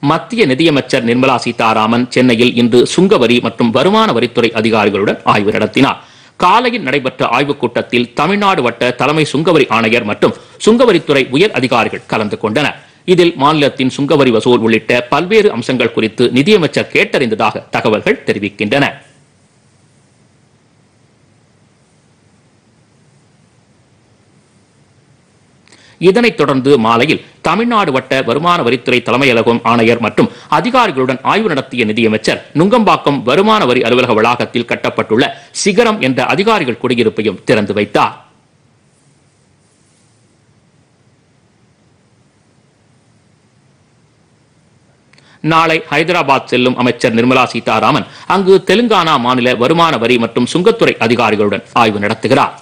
மத்திய நிதியமைச்சர் நிர்மலா சீதாராமன் சென்னையில் இன்று சுங்கவரி மற்றும் வருமான வரித்துறை அதிகாரிகளுடன் ஆய்வு நடத்தினார் காலையில் நடைபெற்ற ஆய்வுக் கூட்டத்தில் தமிழ்நாடு வட்ட தலைமை சுங்கவரி ஆணையர் மற்றும் சுங்கவரித்துறை உயர் அதிகாரிகள் கலந்து கொண்டனர் இதில் மாநிலத்தின் சுங்கவரி வசூல் உள்ளிட்ட பல்வேறு அம்சங்கள் குறித்து நிதியமைச்சர் கேட்டறிந்ததாக தகவல்கள் தெரிவிக்கின்றன இதனைத் தொடர்ந்து மாலையில் தமிழ்நாடு வட்ட வருமான வரித்துறை தலைமை அலுவலகம் ஆணையர் மற்றும் அதிகாரிகளுடன் ஆய்வு நடத்திய நிதியமைச்சர் நுங்கம்பாக்கம் வருமான வரி அலுவலக வளாகத்தில் கட்டப்பட்டுள்ள சிகரம் என்ற அதிகாரிகள் குடியிருப்பையும் திறந்து வைத்தார் நாளை ஹைதராபாத் செல்லும் அமைச்சர் நிர்மலா சீதாராமன் அங்கு தெலுங்கானா மாநில வருமான வரி மற்றும் சுங்கத்துறை அதிகாரிகளுடன் ஆய்வு நடத்துகிறார்